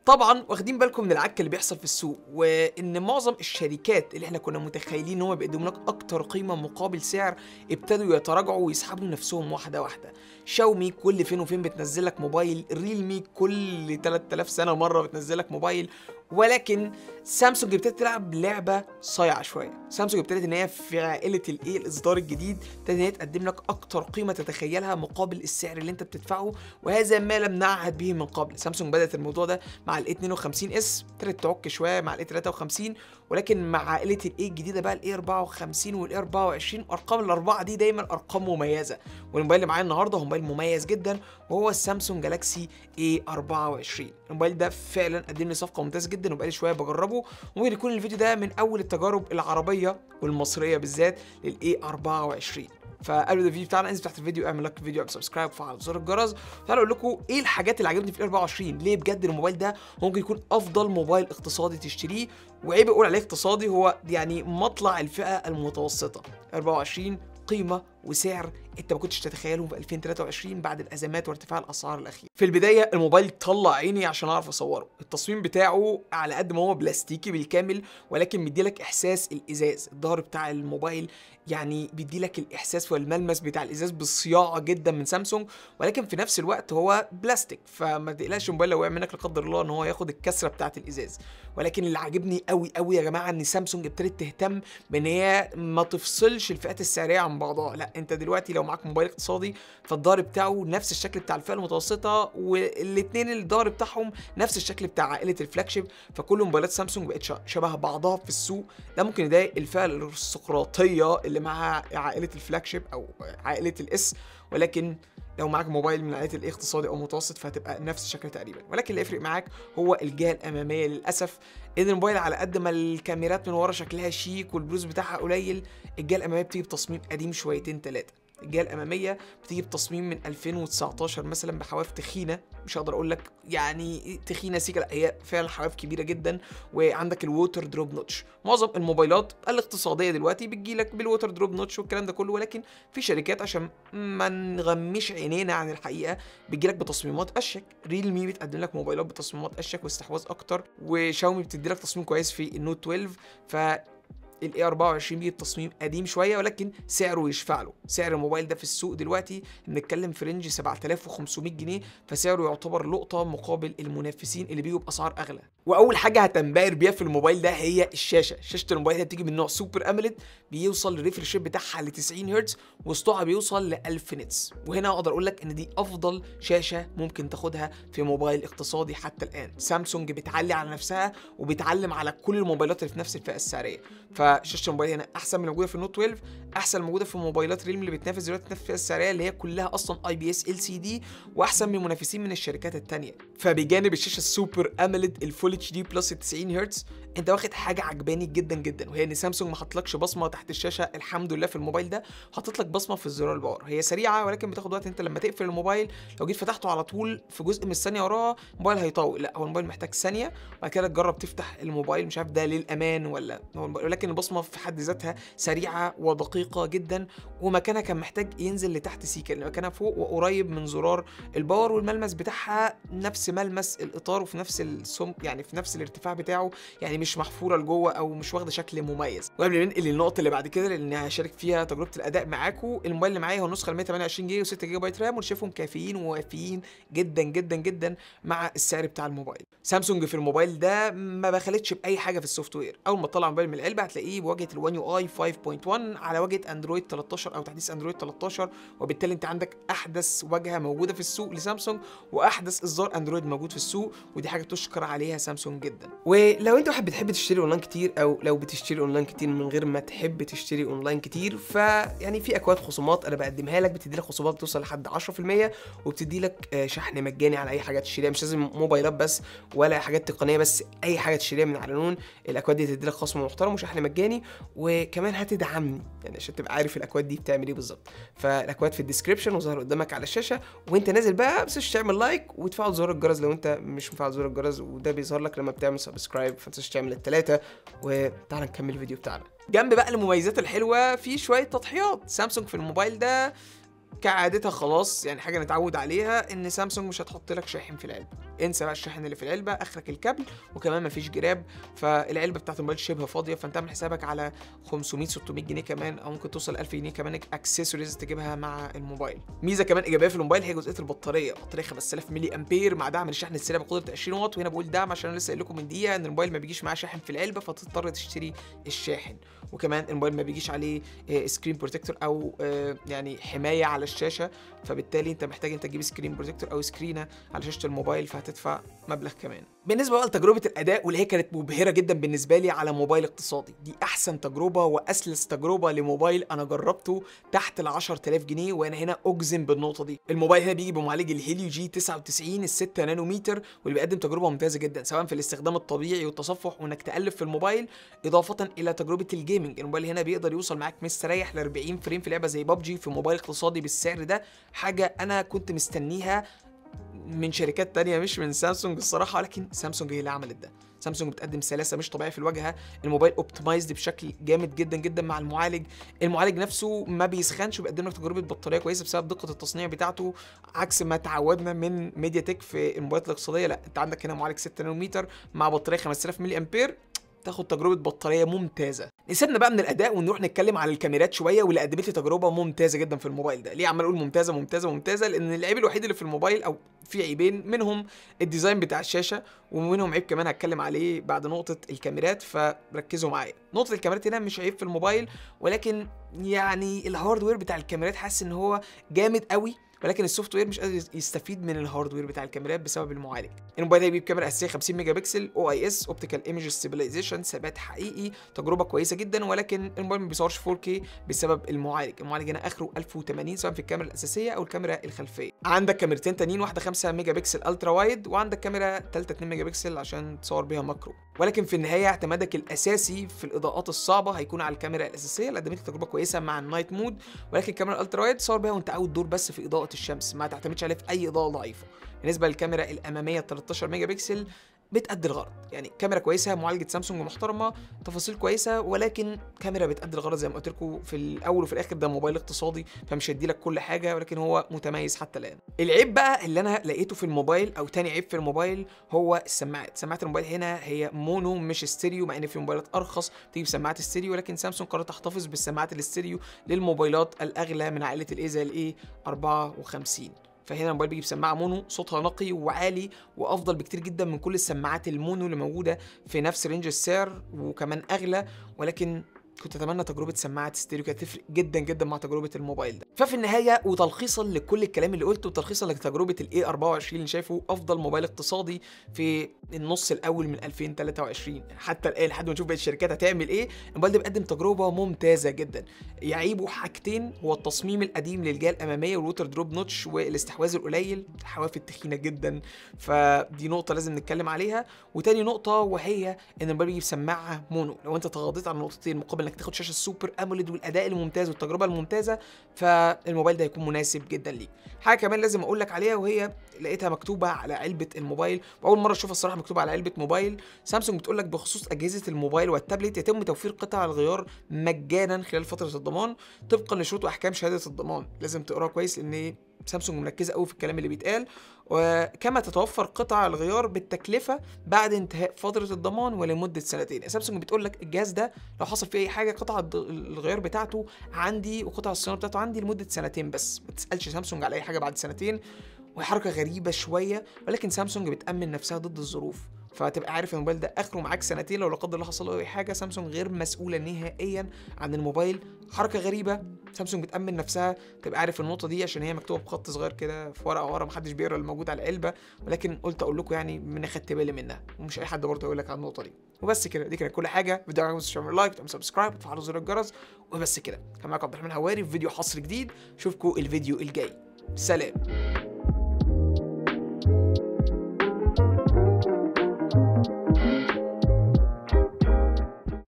طبعا واخدين بالكم من العك اللي بيحصل في السوق وان معظم الشركات اللي احنا كنا متخيلين ان هم بيقدموا لك اكتر قيمه مقابل سعر ابتدوا يتراجعوا ويسحبوا نفسهم واحده واحده شاومي كل فين وفين بتنزل لك موبايل ريلمي كل 3000 سنه مره بتنزل لك موبايل ولكن سامسونج ابتدت تلعب لعبه صايعه شويه سامسونج ابتدت ان هي في عائله الايه الاصدار الجديد ابتدت ان هي تقدم لك اكتر قيمه تتخيلها مقابل السعر اللي انت بتدفعه وهذا ما لم نعهد به من قبل سامسونج بدات الموضوع ده مع الاي 52 اس ابتدت تعك شويه مع الاي 53 ولكن مع عائله الاي الجديده بقى الاي 54 والاي 24 ارقام الاربعه دي دايما ارقام مميزه والموبايل اللي معايا النهارده هو موبايل مميز جدا وهو السامسونج جالاكسي اي 24 الموبايل ده فعلا قدم لي صفقه ممتازه جدا وبقالي شويه بجربه وممكن يكون الفيديو ده من اول التجارب العربيه والمصريه بالذات للاي 24 فقبل الفيديو بتاعنا انزل تحت الفيديو اعمل لايك الفيديو اعمل سبسكرايب وفعل زر الجرس تعالوا اقول لكم ايه الحاجات اللي عجبتني في ال 24 ليه بجد الموبايل ده ممكن يكون افضل موبايل اقتصادي تشتريه وعيب اقول عليه اقتصادي هو يعني مطلع الفئه المتوسطه 24 قيمه وسعر انت ما كنتش تتخيلهم في 2023 بعد الازمات وارتفاع الاسعار الاخير في البدايه الموبايل طلع عيني عشان اعرف اصوره التصميم بتاعه على قد ما هو بلاستيكي بالكامل ولكن مديلك احساس الازاز الظهر بتاع الموبايل يعني بيديلك الاحساس والملمس بتاع الازاز بالصياعه جدا من سامسونج ولكن في نفس الوقت هو بلاستيك فما تقلقش الموبايل لو وقع منك لا قدر الله ان هو ياخد الكسره بتاعه الازاز ولكن اللي عاجبني قوي قوي يا جماعه ان سامسونج ابتدت تهتم بان هي ما تفصلش الفئات السعريه عن بعضها لا انت دلوقتي لو معاك موبايل اقتصادي فالظهر بتاعه نفس الشكل بتاع الفئه المتوسطه والاثنين الظهر بتاعهم نفس الشكل بتاع عائله الفلاج شيب فكل موبايلات سامسونج بقت شبه بعضها في السوق ده ممكن يضايق الفئه الارستقراطيه اللي مع عائله الفلاج شيب او عائله الاس ولكن لو معاك موبايل من عائله الاقتصادي او متوسط فهتبقى نفس الشكل تقريبا ولكن اللي يفرق معاك هو الجهه الاماميه للاسف ان الموبايل على قد ما الكاميرات من ورا شكلها شيك والبروز بتاعها قليل الجهه الاماميه بتيجي بتصميم قديم شويتين ثلاثه الجهه الاماميه بتيجي بتصميم من 2019 مثلا بحواف تخينه مش هقدر اقول لك يعني تخينه سيكه لا هي فعلا حواف كبيره جدا وعندك الووتر دروب نوتش معظم الموبايلات الاقتصاديه دلوقتي بتجي لك بالووتر دروب نوتش والكلام ده كله ولكن في شركات عشان ما نغمش عينينا عن الحقيقه بتجي لك بتصميمات اشيك ريلمي بتقدم لك موبايلات بتصميمات اشيك واستحواذ اكتر وشاومي بتدي لك تصميم كويس في النوت 12 ف الاي 24 بيه التصميم قديم شويه ولكن سعره يشفع له سعر الموبايل ده في السوق دلوقتي بنتكلم في رينج 7500 جنيه فسعره يعتبر لقطه مقابل المنافسين اللي بيجوا باسعار اغلى واول حاجه هتنبهر بيها في الموبايل ده هي الشاشه شاشه الموبايل بتيجي من نوع سوبر اموليد بيوصل للريفرش بتاعها ل 90 هرتز وسطوعها بيوصل ل 1000 نتس وهنا اقدر اقول لك ان دي افضل شاشه ممكن تاخدها في موبايل اقتصادي حتى الان سامسونج بتعلي على نفسها وبتعلم على كل الموبايلات اللي في نفس الفئه السعريه فشاشه الموبايل هنا احسن من الموجوده في النوت 12 احسن من الموجوده في موبايلات ريلمي اللي بتنافس دلوقتي في الفئه السعريه اللي هي كلها اصلا اي بي اس ال سي دي واحسن من المنافسين من الشركات الثانيه فبجانب الشاشه السوبر اموليد الفول اتش دي بلس 90 هرتز انت واخد حاجه عجباني جدا جدا وهي ان سامسونج ما حطلكش بصمه تحت الشاشه الحمد لله في الموبايل ده حاطط لك بصمه في الزرار الباور هي سريعه ولكن بتاخد وقت انت لما تقفل الموبايل لو جيت فتحته على طول في جزء من الثانيه وراها الموبايل هيطول لا هو الموبايل محتاج ثانيه وبعد كده تجرب تفتح الموبايل مش عارف ده للامان ولا ولكن البصمه في حد ذاتها سريعه ودقيقه جدا ومكانها كان محتاج ينزل لتحت سيكا لان مكانها فوق وقريب من زرار الباور والملمس بتاعها نفس ملمس الاطار وفي نفس السم يعني في نفس الارتفاع بتاعه يعني مش محفوره لجوه او مش واخده شكل مميز وقبل ما ننقل للنقطه اللي بعد كده لان هشارك فيها تجربه الاداء معاكم الموبايل اللي معايا هو النسخه ال 128 جيجا و6 جيجا بايت رام وشايفهم كافيين ووافيين جدا جدا جدا مع السعر بتاع الموبايل سامسونج في الموبايل ده ما بخلتش باي حاجه في السوفت وير اول ما تطلع الموبايل من العلبه هتلاقيه بواجهه الوان يو اي 5.1 على واجهه اندرويد 13 او تحديث اندرويد 13 وبالتالي انت عندك احدث واجهه موجوده في السوق لسامسونج واحدث اصدار اندرويد موجود في السوق ودي حاجه تشكر عليها سامسونج جدا ولو انت واحد بتحب تشتري اونلاين كتير او لو بتشتري اونلاين كتير من غير ما تحب تشتري اونلاين كتير فيعني في اكواد خصومات انا بقدمها لك بتدي لك خصومات بتوصل لحد 10% وبتدي لك شحن مجاني على اي حاجه تشتريها مش لازم موبايلات بس ولا حاجات تقنيه بس اي حاجه تشتريها من على نون الاكواد دي تدي لك خصم محترم وشحن مجاني وكمان هتدعمني يعني عشان تبقى عارف الاكواد دي بتعمل ايه بالظبط فالاكواد في الديسكربشن وظهر قدامك على الشاشه وانت نازل بقى بس تعمل لايك وتفعل زر الجرس لو انت مش مفعل زر الجرس وده بيظهر لك لما بتعمل سبسكرايب فتنساش تعمل الثلاثه وتعالى نكمل الفيديو بتاعنا جنب بقى المميزات الحلوه في شويه تضحيات سامسونج في الموبايل ده كعادتها خلاص يعني حاجه نتعود عليها ان سامسونج مش هتحط لك شاحن في العلبه انسى بقى الشاحن اللي في العلبه اخرك الكابل وكمان مفيش جراب فالعلبه بتاعت الموبايل شبه فاضيه فانت اعمل حسابك على 500 600 جنيه كمان او ممكن توصل 1000 جنيه كمان اكسسوارز تجيبها مع الموبايل ميزه كمان ايجابيه في الموبايل هي جزئيه البطاريه بطاريه 5000 ملي امبير مع دعم الشحن السريع بقدره 20 واط وهنا بقول دعم عشان انا لسه قايل لكم من دقيقه ان الموبايل ما بيجيش معاه شاحن في العلبه فتضطر تشتري الشاحن وكمان الموبايل ما بيجيش عليه سكرين بروتكتور او آه، يعني حمايه على الشاشه فبالتالي انت محتاج انت تجيب سكرين بروتكتور او سكرينه على شاشه الموبايل فهتدفع مبلغ كمان بالنسبه بقى لتجربه الاداء واللي هي كانت مبهره جدا بالنسبه لي على موبايل اقتصادي دي احسن تجربه واسلس تجربه لموبايل انا جربته تحت ال 10000 جنيه وانا هنا اجزم بالنقطه دي الموبايل هنا بيجي بمعالج الهيليو جي 99 ال 6 نانومتر واللي بيقدم تجربه ممتازه جدا سواء في الاستخدام الطبيعي والتصفح وانك تالف في الموبايل اضافه الى تجربه الجيمنج الموبايل هنا بيقدر يوصل معاك مستريح ل 40 فريم في لعبه زي ببجي في موبايل اقتصادي بالسعر ده حاجه انا كنت مستنيها من شركات تانية مش من سامسونج الصراحة ولكن سامسونج هي اللي عملت ده سامسونج بتقدم سلاسة مش طبيعية في الواجهة الموبايل اوبتمايزد بشكل جامد جدا جدا مع المعالج المعالج نفسه ما بيسخنش وبيقدم لك تجربة بطارية كويسة بسبب دقة التصنيع بتاعته عكس ما تعودنا من ميديا تك في الموبايلات الاقتصادية لا انت عندك هنا معالج 6 نانومتر مع بطارية 5000 ملي امبير تاخد تجربه بطاريه ممتازه نسيبنا بقى من الاداء ونروح نتكلم على الكاميرات شويه واللي قدمت لي تجربه ممتازه جدا في الموبايل ده ليه عمال اقول ممتازه ممتازه ممتازه لان العيب الوحيد اللي في الموبايل او في عيبين منهم الديزاين بتاع الشاشه ومنهم عيب كمان هتكلم عليه بعد نقطه الكاميرات فركزوا معايا نقطه الكاميرات هنا مش عيب في الموبايل ولكن يعني الهاردوير بتاع الكاميرات حاسس ان هو جامد قوي ولكن السوفت وير مش قادر يستفيد من الهاردوير بتاع الكاميرات بسبب المعالج الموبايل ده بيجيب كاميرا اساسيه 50 ميجا بكسل او اي اس اوبتيكال ايمج ستابلايزيشن ثبات حقيقي تجربه كويسه جدا ولكن الموبايل ما بيصورش 4K بسبب المعالج المعالج هنا اخره 1080 سواء في الكاميرا الاساسيه او الكاميرا الخلفيه عندك كاميرتين تانيين واحده 5 ميجا بكسل الترا وايد وعندك كاميرا ثالثه 2 ميجا بكسل عشان تصور بيها ماكرو ولكن في النهايه اعتمادك الاساسي في الاضاءات الصعبه هيكون على الكاميرا الاساسيه اللي قدمت تجربه كويسه مع النايت مود ولكن الكاميرا الالترا وايد تصور بيها وانت اوت دور بس في اضاءه الشمس ما تعتمدش عليه في اي اضاءه ضعيفه بالنسبه للكاميرا الاماميه 13 ميجا بكسل بتأدي الغرض يعني كاميرا كويسه معالجه سامسونج محترمه تفاصيل كويسه ولكن كاميرا بتأدي الغرض زي ما قلت لكم في الاول وفي الاخر ده موبايل اقتصادي فمش هيدي لك كل حاجه ولكن هو متميز حتى الان العيب بقى اللي انا لقيته في الموبايل او تاني عيب في الموبايل هو السماعات سماعات الموبايل هنا هي مونو مش ستيريو مع ان في موبايلات ارخص تيجي بسماعات ستيريو ولكن سامسونج قررت تحتفظ بالسماعات الاستيريو للموبايلات الاغلى من عائله الاي زي الاي 54 فهنا الموبايل بيجيب سماعه مونو صوتها نقي وعالي وافضل بكتير جدا من كل السماعات المونو اللي موجوده في نفس رينج السعر وكمان اغلى ولكن كنت اتمنى تجربه سماعه ستيريو كانت تفرق جدا جدا مع تجربه الموبايل ده ففي النهايه وتلخيصا لكل الكلام اللي قلته وتلخيصا لتجربه الاي 24 اللي شايفه افضل موبايل اقتصادي في النص الاول من 2023 حتى الان لحد ما نشوف باقي الشركات هتعمل ايه الموبايل ده بيقدم تجربه ممتازه جدا يعيبه حاجتين هو التصميم القديم للجهه الاماميه والووتر دروب نوتش والاستحواذ القليل الحواف التخينه جدا فدي نقطه لازم نتكلم عليها وتاني نقطه وهي ان الموبايل بيجيب سماعه مونو لو انت تغاضيت عن النقطتين مقابل انك تاخد شاشه سوبر اموليد والاداء الممتاز والتجربه الممتازه فالموبايل ده هيكون مناسب جدا ليك حاجه كمان لازم اقول لك عليها وهي لقيتها مكتوبه على علبه الموبايل واول مره اشوفها الصراحه مكتوبه على علبه موبايل سامسونج بتقول لك بخصوص اجهزه الموبايل والتابلت يتم توفير قطع الغيار مجانا خلال فتره الضمان طبقا لشروط واحكام شهاده الضمان لازم تقراها كويس لان سامسونج مركزه قوي في الكلام اللي بيتقال وكما تتوفر قطع الغيار بالتكلفه بعد انتهاء فتره الضمان ولمده سنتين سامسونج بتقول لك الجهاز ده لو حصل فيه اي حاجه قطع الغيار بتاعته عندي وقطع الصيانه بتاعته عندي لمده سنتين بس ما تسالش سامسونج على اي حاجه بعد سنتين وهي حركه غريبه شويه ولكن سامسونج بتامن نفسها ضد الظروف فتبقى عارف الموبايل ده اخره معاك سنتين لو لا قدر الله حصل له اي حاجه سامسونج غير مسؤوله نهائيا عن الموبايل حركه غريبه سامسونج بتامن نفسها تبقى عارف النقطه دي عشان هي مكتوبه بخط صغير كده في ورقه ورا محدش بيقرا اللي موجود على العلبه ولكن قلت اقول لكم يعني من خدت بالي منها ومش اي حد برضه يقول لك على النقطه دي وبس كده دي كانت كل حاجه فيديو عجبكم تعملوا لايك تعملوا سبسكرايب وتفعلوا زر الجرس وبس كده كان معاكم عبد الرحمن هواري في فيديو حصري جديد اشوفكم الفيديو الجاي سلام